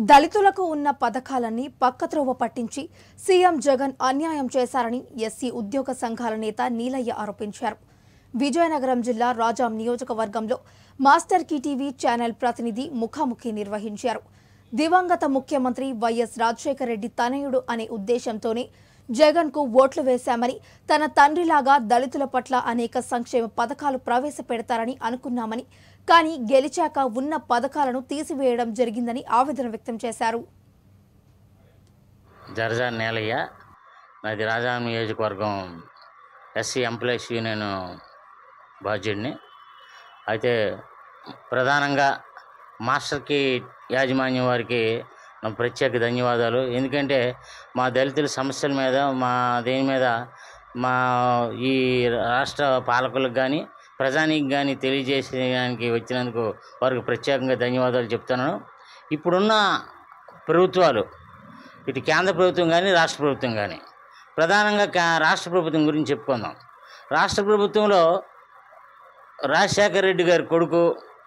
దళితులకు ఉన్న పథకాలన్నీ పక్కత్రోవ పట్టించి సీఎం జగన్ అన్యాయం చేశారని ఎస్సీ ఉద్యోగ సంఘాల నేత నీలయ్య ఆరోపించారు విజయనగరం జిల్లా రాజాం నియోజకవర్గంలో మాస్టర్ కీ టీవీ ఛానల్ ప్రతినిధి ముఖాముఖి నిర్వహించారు దివంగత ముఖ్యమంత్రి వైఎస్ రాజశేఖర రెడ్డి తనయుడు అనే ఉద్దేశంతోనే జగన్ కు ఓట్లు వేశామని తన తండ్రిలాగా దళితుల పట్ల అనేక సంక్షేమ పథకాలు ప్రవేశపెడతారని అనుకున్నామని కానీ గెలిచాక ఉన్న పథకాలను తీసివేయడం జరిగిందని ఆవేదన వ్యక్తం చేశారు జరజా నేలయ్య నాది రాజా నియోజకవర్గం ఎస్సీ ఎంప్లాయీస్ యూనియన్ బాధ్యుడిని అయితే ప్రధానంగా మాస్టర్కి యాజమాన్యం వారికి నా ప్రత్యేక ధన్యవాదాలు ఎందుకంటే మా దళితుల సమస్యల మీద మా దేని మీద మా ఈ రాష్ట్ర పాలకులకు కానీ ప్రజానికి కానీ తెలియజేసేదానికి వచ్చినందుకు వారికి ప్రత్యేకంగా ధన్యవాదాలు చెప్తున్నాను ఇప్పుడున్న ప్రభుత్వాలు ఇటు కేంద్ర ప్రభుత్వం కానీ రాష్ట్ర ప్రభుత్వం కానీ ప్రధానంగా కా- రాష్ట్ర ప్రభుత్వం గురించి చెప్పుకుందాం రాష్ట్ర ప్రభుత్వంలో రాజశేఖర రెడ్డి గారి కొడుకు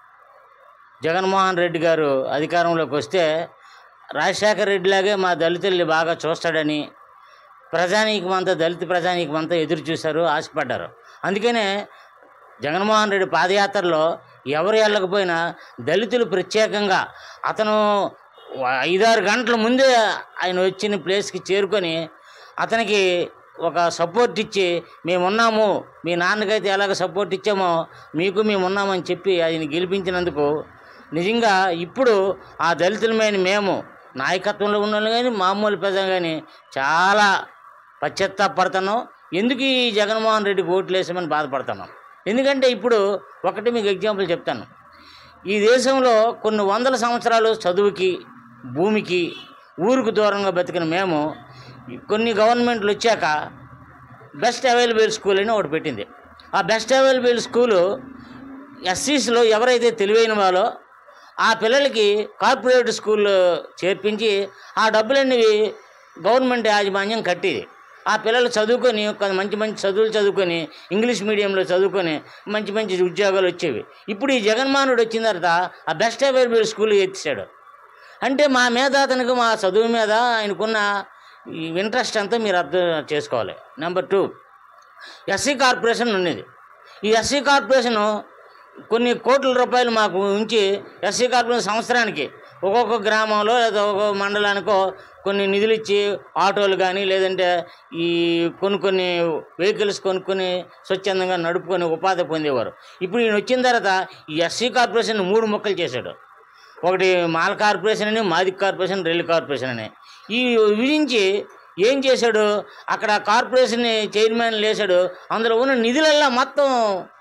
జగన్మోహన్ రెడ్డి గారు అధికారంలోకి వస్తే రాజశేఖర రెడ్డిలాగే మా దళితుల్ని బాగా చూస్తాడని ప్రజానీకమంతా దళిత ప్రజానీకమంతా ఎదురు చూశారు ఆశపడ్డారు అందుకనే జగన్మోహన్ రెడ్డి పాదయాత్రలో ఎవరు వెళ్ళకపోయినా దళితులు ప్రత్యేకంగా అతను ఐదారు గంటల ముందే ఆయన వచ్చిన ప్లేస్కి చేరుకొని అతనికి ఒక సపోర్ట్ ఇచ్చి మేమున్నాము మీ నాన్నకైతే ఎలాగ సపోర్ట్ ఇచ్చామో మీకు మేము ఉన్నామని చెప్పి ఆయన గెలిపించినందుకు నిజంగా ఇప్పుడు ఆ దళితులమైన మేము నాయకత్వంలో ఉన్న వాళ్ళు కానీ మామూలు ప్రజలు కానీ చాలా పశ్చాత్తాపడుతున్నాం ఎందుకు ఈ జగన్మోహన్ రెడ్డికి ఓట్లు వేసామని బాధపడుతున్నాం ఎందుకంటే ఇప్పుడు ఒకటి మీకు ఎగ్జాంపుల్ చెప్తాను ఈ దేశంలో కొన్ని వందల సంవత్సరాలు చదువుకి భూమికి ఊరుకు దూరంగా బతికిన మేము కొన్ని గవర్నమెంట్లు వచ్చాక బెస్ట్ అవైలబుల్ స్కూల్ అని ఒకటి పెట్టింది ఆ బెస్ట్ అవైలబుల్ స్కూలు ఎస్సీస్లో ఎవరైతే తెలివైన వాళ్ళో ఆ పిల్లలకి కార్పొరేట్ స్కూల్ చేర్పించి ఆ డబ్బులన్నీ గవర్నమెంట్ యాజమాన్యం కట్టేది ఆ పిల్లలు చదువుకొని కొంత మంచి మంచి చదువులు చదువుకొని ఇంగ్లీష్ మీడియంలో చదువుకొని మంచి మంచి ఉద్యోగాలు వచ్చేవి ఇప్పుడు ఈ జగన్మోహనుడు వచ్చిన తర్వాత ఆ బెస్ట్ అవైలబుల్ స్కూల్ ఎత్తిసాడు అంటే మా మీద అతనికి మా చదువు మీద ఆయనకున్న ఈ ఇంట్రెస్ట్ అంతా మీరు అర్థం చేసుకోవాలి నెంబర్ టూ ఎస్సీ కార్పొరేషన్ ఉన్నది ఈ ఎస్సీ కార్పొరేషను కొన్ని కోట్ల రూపాయలు మాకు ఉంచి ఎస్సీ కార్పొరేషన్ సంవత్సరానికి ఒక్కొక్క గ్రామంలో లేదా ఒక్కొక్క మండలానికో కొన్ని నిధులు ఇచ్చి ఆటోలు కానీ లేదంటే ఈ కొన్ని కొన్ని వెహికల్స్ కొనుక్కొని స్వచ్ఛందంగా నడుపుకొని ఉపాధి పొందేవారు ఇప్పుడు ఈయన వచ్చిన తర్వాత ఈ ఎస్సీ కార్పొరేషన్ మూడు ముక్కలు చేశాడు ఒకటి మాల్ కార్పొరేషన్ అని మాదిక్ కార్పొరేషన్ రైలు కార్పొరేషన్ అని ఈ విధించి ఏం చేశాడు అక్కడ కార్పొరేషన్ చైర్మన్ లేచాడు అందులో ఉన్న నిధులల్లా మొత్తం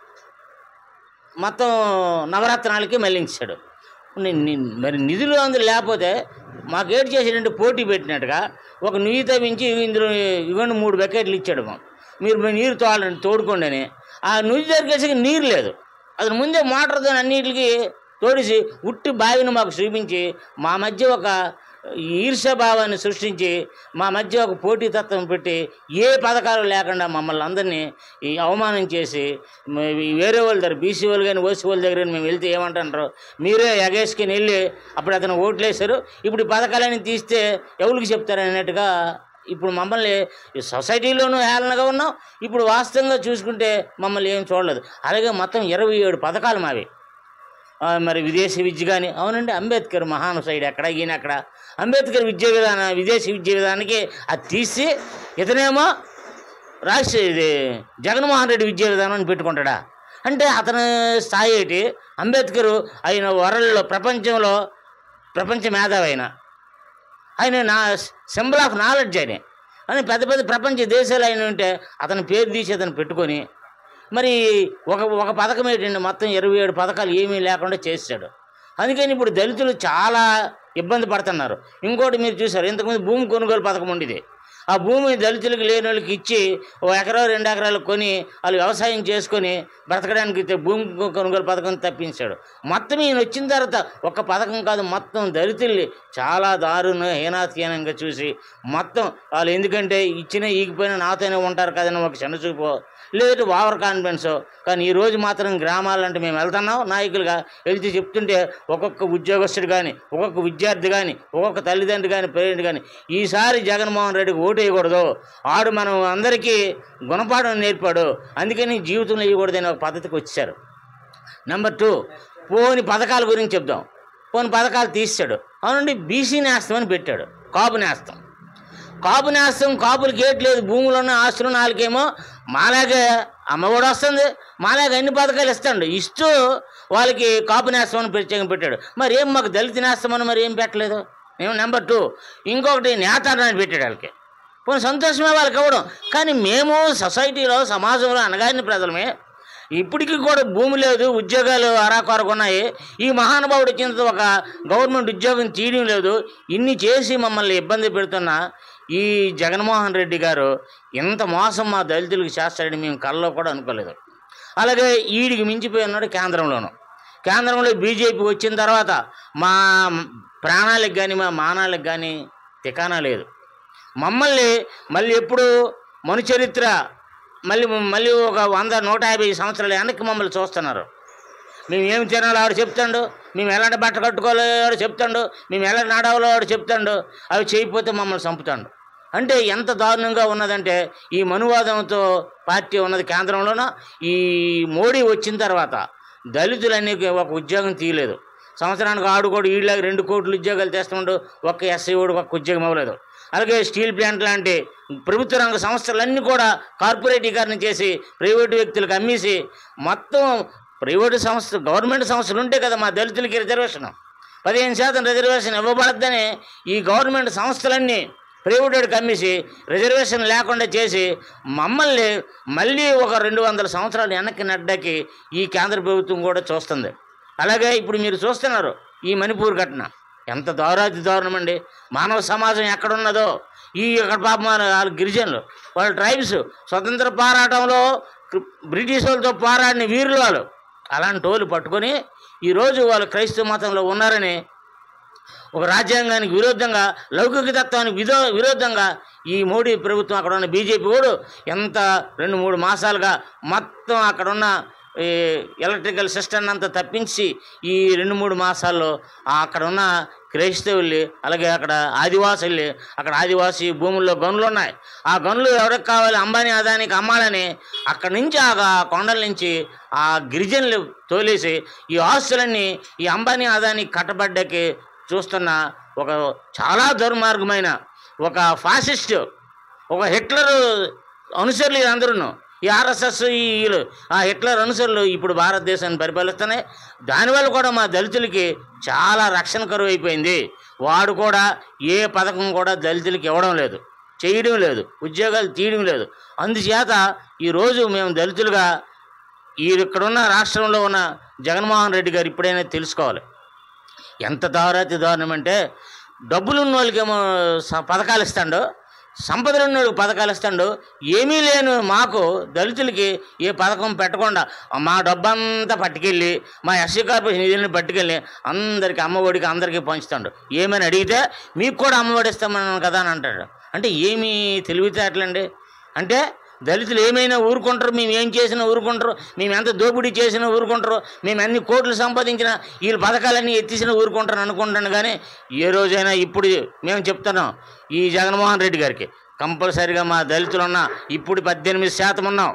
మొత్తం నవరత్నాలకి మళ్లించాడు ని- ని- మరి నిధులు అందులో లేకపోతే మాకు ఏడు చేసాడంటే పోటీ పెట్టినట్టుగా ఒక నుయ్యి తవ్వించి ఇందులో ఇవ్వండి మూడు బకెట్లు ఇచ్చాడు మాకు మీరు మీ నీరు తోడండి తోడుకోండి అని ఆ నుయ్యి జరిగేసరికి నీరు లేదు అతను ముందే మోటార్తో అన్నిటికి తోడిసి ఉట్టి బావిని మాకు చూపించి మా మధ్య ఒక ఈర్ష్యభావాన్ని సృష్టించి మా మధ్య ఒక పోటీతత్వం పెట్టి ఏ పథకాలు లేకుండా మమ్మల్ని అందరినీ ఈ అవమానం చేసి మ- ఈ వేరే వాళ్ళ దగ్గర బీసీ వాళ్ళు కానీ ఓసీ వాళ్ళ దగ్గర కానీ మేము వెళ్తే ఏమంటారు మీరే ఎగేసుకుని వెళ్ళి అప్పుడు అతను ఓట్లు వేశారు ఇప్పుడు ఈ పథకాలన్నీ తీస్తే ఎవరికి చెప్తారు అన్నట్టుగా ఇప్పుడు మమ్మల్ని ఈ సొసైటీలోనూ హేళనగా ఉన్నాం ఇప్పుడు వాస్తవంగా చూసుకుంటే మమ్మల్ని ఏం చూడలేదు అలాగే మొత్తం ఇరవై ఏడు పథకాలు మావి ఆ, మరి విదేశీ విద్య కానీ అవునండి అంబేద్కర్ మహాను సైడ్ ఎక్కడ ఈయన అక్కడ అంబేద్కర్ విద్యా విధాన విదేశీ విద్యా విధానానికి అది తీసి ఇతనేమో రాష్ట్ర ఇది జగన్మోహన్ రెడ్డి విద్యా విధానం అని పెట్టుకుంటాడా అంటే అతని స్థాయి ఏంటి అంబేద్కర్ ఆయన వరల్డ్లో ప్రపంచంలో ప్రపంచ మేధావి ఆయన ఆయన నా సింబల్ ఆఫ్ నాలెడ్జ్ ఆయన అని పెద్ద పెద్ద ప్రపంచ దేశాలు ఆయన ఉంటే అతని పేరు తీసి అతను పెట్టుకొని మరి ఒక ఒక పథకం ఏంటండి మొత్తం ఇరవై ఏడు పథకాలు ఏమీ లేకుండా చేశాడు అందుకని ఇప్పుడు దళితులు చాలా ఇబ్బంది పడుతున్నారు ఇంకోటి మీరు చూసారు ఇంతకుముందు భూమి కొనుగోలు పథకం ఉండేది ఆ భూమి దళితులకు లేని వాళ్ళకి ఇచ్చి ఓ ఎకరా రెండు ఎకరాలు కొని వాళ్ళు వ్యవసాయం చేసుకొని బ్రతకడానికి ఇచ్చే భూమి కొనుగోలు పథకం తప్పించాడు మొత్తం ఈయన వచ్చిన తర్వాత ఒక పథకం కాదు మొత్తం దళితుల్ని చాలా దారుణ హీనాతీనంగా చూసి మొత్తం వాళ్ళు ఎందుకంటే ఇచ్చిన ఈగిపోయినా నాతోనే ఉంటారు కదని ఒక చిన్నచూపు లేదు ఓవర్ కాన్ఫిడెన్స్ కానీ ఈ రోజు మాత్రం గ్రామాలంటే మేము వెళ్తున్నాం నాయకులుగా వెళ్తే చెప్తుంటే ఒక్కొక్క ఉద్యోగస్తుడు కానీ ఒక్కొక్క విద్యార్థి కానీ ఒక్కొక్క తల్లిదండ్రి కానీ పేరెంట్ కానీ ఈసారి జగన్మోహన్ రెడ్డికి ఓటు వేయకూడదు ఆడు మనం అందరికీ గుణపాఠం నేర్పాడు అందుకని జీవితంలో వేయకూడదని ఒక పద్ధతికి వచ్చారు నెంబర్ టూ పోని పథకాల గురించి చెప్దాం పోని పథకాలు తీసాడు అవునండి బీసీ నేస్తం అని పెట్టాడు కాపు నేస్తం కాపు నేస్తం కాపులు గేట్ లేదు భూములు ఉన్న ఆస్తులు నాలుగేమో మాలాగే అమ్మఒడి వస్తుంది మాలాగే అన్ని పథకాలు ఇస్తాడు ఇస్తూ వాళ్ళకి కాపు నేస్తం అని ప్రత్యేకంగా పెట్టాడు మరి ఏం మాకు దళిత నేస్తం అని మరి ఏం పెట్టలేదు ఏమో నెంబర్ టూ ఇంకొకటి నేతాడు అని పెట్టాడు వాళ్ళకి పోనీ సంతోషమే వాళ్ళకి ఇవ్వడం కానీ మేము సొసైటీలో సమాజంలో అనగాని ప్రజలమే ఇప్పటికీ కూడా భూమి లేదు ఉద్యోగాలు అరాకొరకు ఉన్నాయి ఈ మహానుభావుడు వచ్చిన తర్వాత ఒక గవర్నమెంట్ ఉద్యోగం తీయడం లేదు ఇన్ని చేసి మమ్మల్ని ఇబ్బంది పెడుతున్న ఈ జగన్మోహన్ రెడ్డి గారు ఇంత మోసం మా దళితులకు చేస్తాడని మేము కళ్ళలో కూడా అనుకోలేదు అలాగే ఈడికి మించిపోయి ఉన్నాడు కేంద్రంలోను కేంద్రంలో బీజేపీ వచ్చిన తర్వాత మా ప్రాణాలకు కానీ మా మానాలకు కానీ తికానా లేదు మమ్మల్ని మళ్ళీ ఎప్పుడు మను చరిత్ర మళ్ళీ మళ్ళీ ఒక వంద నూట యాభై సంవత్సరాల వెనక్కి మమ్మల్ని చూస్తున్నారు మేము ఏమి తినాలో ఆడు చెప్తాడు మేము ఎలాంటి బట్ట కట్టుకోవాలో ఆడు చెప్తాడు మేము ఎలా నడవాలో ఆడు చెప్తాడు అవి చేయకపోతే మమ్మల్ని చంపుతాడు అంటే ఎంత దారుణంగా ఉన్నదంటే ఈ మనువాదంతో పార్టీ ఉన్నది కేంద్రంలోన ఈ మోడీ వచ్చిన తర్వాత దళితులన్నీ ఒక ఉద్యోగం తీయలేదు సంవత్సరానికి ఆడు కూడా ఈళ్ళకి రెండు కోట్ల ఉద్యోగాలు తెస్తుండు ఒక్క ఎస్ఐ కూడా ఒక్క ఉద్యోగం ఇవ్వలేదు అలాగే స్టీల్ ప్లాంట్ లాంటి ప్రభుత్వ రంగ సంస్థలన్నీ కూడా కార్పొరేటీకరణ చేసి ప్రైవేటు వ్యక్తులకు అమ్మేసి మొత్తం ప్రైవేటు సంస్థ గవర్నమెంట్ సంస్థలు ఉంటే కదా మా దళితులకి రిజర్వేషన్ పదిహేను శాతం రిజర్వేషన్ ఇవ్వబడద్దని ఈ గవర్నమెంట్ సంస్థలన్నీ ప్రైవేటుడికి అమ్మేసి రిజర్వేషన్ లేకుండా చేసి మమ్మల్ని మళ్ళీ ఒక రెండు వందల సంవత్సరాలు వెనక్కి నెడ్డకి ఈ కేంద్ర ప్రభుత్వం కూడా చూస్తుంది అలాగే ఇప్పుడు మీరు చూస్తున్నారు ఈ మణిపూర్ ఘటన ఎంత దారుణాతి దారుణం అండి మానవ సమాజం ఎక్కడున్నదో ఈ ఇక్కడ పాపం వాళ్ళ- వాళ్ళ గిరిజనులు వాళ్ళ ట్రైబ్స్ స్వతంత్ర పోరాటంలో క్రి- బ్రిటిష్ వాళ్ళతో పోరాడిన వీరులు వాళ్ళు అలాంటి వాళ్ళు పట్టుకొని ఈరోజు వాళ్ళు క్రైస్తవ మతంలో ఉన్నారని ఒక రాజ్యాంగానికి విరుద్ధంగా లౌకిక తత్వానికి విదో విరుద్ధంగా ఈ మోడీ ప్రభుత్వం అక్కడ ఉన్న బీజేపీ కూడా ఎంత రెండు మూడు మాసాలుగా మొత్తం అక్కడ ఉన్న ఈ ఎలక్ట్రికల్ సిస్టమ్ అంతా తప్పించి ఈ రెండు మూడు మాసాల్లో ఆ అక్కడ ఉన్న క్రైస్తవుల్ని అలాగే అక్కడ ఆదివాసుల్ని అక్కడ ఆదివాసీ భూముల్లో గనులు ఉన్నాయి ఆ గనులు ఎవరికి కావాలి అంబానీ అదానికి అమ్మాలని అక్కడి నుంచి ఆ ఆ కొండల నుంచి ఆ గిరిజనులు తోలేసి ఈ ఆస్తులన్నీ ఈ అంబానీ అదాని కట్టబడ్డకి చూస్తున్న ఒక చాలా దుర్మార్గమైన ఒక ఫాసిస్ట్ ఒక హిట్లర్ అనుసరులు అందరూ ఈ ఆర్ఎస్ఎస్ ఈ వీళ్ళు ఆ హిట్లర్ అనుసరులు ఇప్పుడు భారతదేశాన్ని పరిపాలిస్తున్నాయి దానివల్ల కూడా మా దళితులకి చాలా రక్షణ కరువు అయిపోయింది వాడు కూడా ఏ పథకం కూడా దళితులకి ఇవ్వడం లేదు చేయడం లేదు ఉద్యోగాలు తీయడం లేదు అందుచేత ఈరోజు మేము దళితులుగా ఈ ఇక్కడున్న రాష్ట్రంలో ఉన్న జగన్మోహన్ రెడ్డి గారు ఇప్పుడైనా తెలుసుకోవాలి ఎంత దారుణాతి దారుణం అంటే డబ్బులు ఉన్న వాళ్ళకేమో స- పథకాలు ఇస్తాడు సంపదలు ఉన్న వాళ్ళకి పథకాలు ఇస్తాడు ఏమీ లేను మాకు దళితులకి ఏ పథకం పెట్టకుండా మా డబ్బంతా పట్టుకెళ్ళి మా ఎస్సీ కార్పొరేషన్ నిధులను పట్టుకెళ్ళి అందరికి అమ్మఒడికి అందరికీ పంచుతాడు ఏమని అడిగితే మీకు కూడా అమ్మఒడి ఇస్తామన్నాను కదా అని అంటాడు అంటే ఏమీ తెలివితేటలండి అంటే దళితులు ఏమైనా ఊరుకుంటారు మేము ఏం చేసినా ఊరుకుంటారు మేము ఎంత దోపిడీ చేసినా ఊరుకుంటారు మేము ఎన్ని కోట్లు సంపాదించినా వీళ్ళ పథకాలన్నీ ఎత్తిసినా ఊరుకుంటారు అనుకుంటాను కానీ ఏ రోజైనా ఇప్పుడు మేము చెప్తున్నాం ఈ జగన్మోహన్ రెడ్డి గారికి కంపల్సరిగా మా దళితులు ఉన్నా ఇప్పుడు పద్దెనిమిది శాతం ఉన్నాం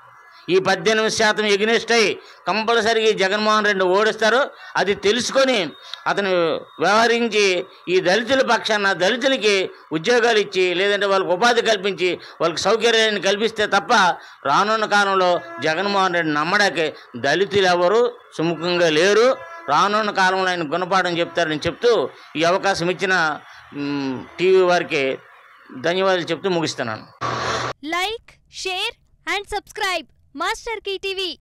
ఈ పద్దెనిమిది శాతం ఎగ్నెస్ట్ అయ్యి కంపల్సరీగా ఈ జగన్మోహన్ రెడ్డి ఓడిస్తారు అది తెలుసుకొని అతను వ్యవహరించి ఈ దళితుల పక్షాన దళితులకి ఉద్యోగాలు ఇచ్చి లేదంటే వాళ్ళకి ఉపాధి కల్పించి వాళ్ళకి సౌకర్యాన్ని కల్పిస్తే తప్ప రానున్న కాలంలో జగన్మోహన్ రెడ్డి నమ్మడానికి దళితులు ఎవరు సుముఖంగా లేరు రానున్న కాలంలో ఆయన గుణపాఠం చెప్తారని చెప్తూ ఈ అవకాశం ఇచ్చిన మ్, టీవీ వారికి ధన్యవాదాలు చెప్తూ ముగిస్తున్నాను like share and subscribe master TV